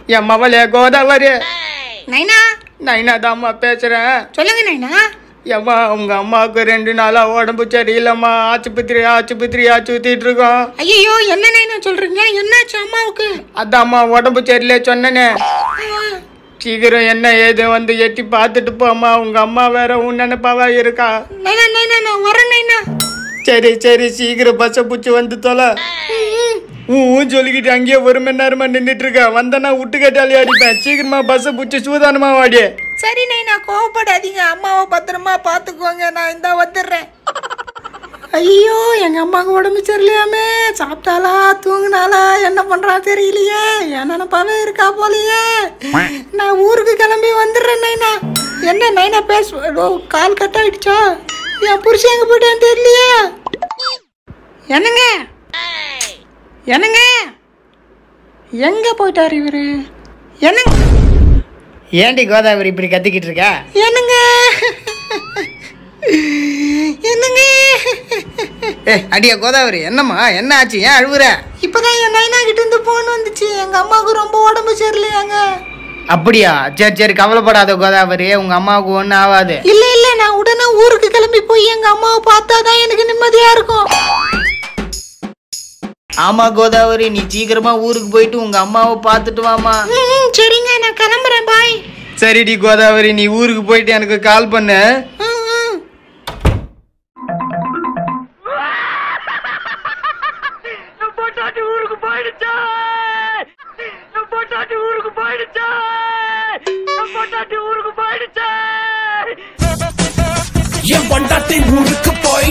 என் மவளே கோதாவரி நைனா நைனா தாம்மா பேசுறேன் சொல்லுங்க நைனா ஏம்மா உங்க அம்மாவுக்கு ரெண்டு நாளா உடம்பு சரியில்லைம்மா ஆச்சுபத்திரி ஆச்சுபத்திரி ஆச்சுத்திட்டு இருக்கோம் ஐயோ என்ன நைனா சொல்றீங்க என்னாச்சு அம்மாவுக்கு அதாம்மா உடம்பு சரியில்லை சொன்னனே சீக்கிரம் என்ன ஏது வந்து எட்டி பார்த்துட்டு போம்மா உங்க அம்மா வேற உன் நினைப்பாவா இருக்கா நைனா நைனா நான் வரேன் நைனா சரி சரி சீக்கிரம் பஸ்ஸை பிடிச்சி வந்து தொலை ஊன் சொல்லிக்கிட்டு அங்கேயே ஒரு மணி நேரமா நின்றுட்டு இருக்க வந்தனா விட்டு கேட்டாலே அடிப்பேன் சீக்கிரமா பஸ்ஸை பிடிச்சி சூதானமா வாடி சரி நைனா கோவப்படாதீங்க அம்மாவை பத்திரமா பார்த்துக்கோங்க நான் இந்த வந்துடுறேன் ஐயோ எங்க அம்மாவுக்கு உடம்பு சரியில்லையாமே சாப்பிட்டாளா தூங்குனாளா என்ன பண்றா தெரியலையே என் நினப்பாவே இருக்கா போலையே நான் ஊருக்கு கிளம்பி வந்துடுறேன் நைனா என்ன நைனா பேச ஓ, கால் கட் ஆயிடுச்சா என் புருஷன் எங்க போயிட்டான்னு தெரியலையே என்னங்க என்னங்க எங்க போயிட்டாரு இவரு என்னங்க ஏண்டி கோதாவரி இப்படி கத்திக்கிட்டு இருக்க என்னங்க என்னங்க ஏ அடியா கோதாவரி என்னம்மா என்ன ஆச்சு ஏன் அழுவுற இப்பதான் என் நைனா கிட்ட இருந்து போன் வந்துச்சு எங்க அம்மாவுக்கு ரொம்ப உடம்பு சரியில்லையாங்க அப்படியா சரி சரி கவலைப்படாத கோதாவரி உங்க அம்மாவுக்கு ஒன்றும் ஆகாது இல்ல இல்ல நான் உடனே ஊருக்கு கிளம்பி போய் எங்க அம்மாவை பார்த்தாதான் எனக்கு நிம்மதியா இருக்கும் ஆமா கோதாவரி நீ சீக்கிரமா ஊருக்கு போயிட்டு உங்க அம்மாவை பார்த்துட்டு வாமா ம், ம், சரிங்க நான் கிளம்புறேன் பாய் சரிடி கோதாவரி நீ ஊருக்கு போயிட்டு எனக்கு கால் பண்ணு ம், ம். பொட்டாட்டி ஊருக்கு போயிடுச்சா பொட்டாட்டி ஊருக்கு போயிடுச்சா பொட்டாட்டி ஊருக்கு போயிடுச்சா என் பொண்டாட்டி ஊருக்கு போய்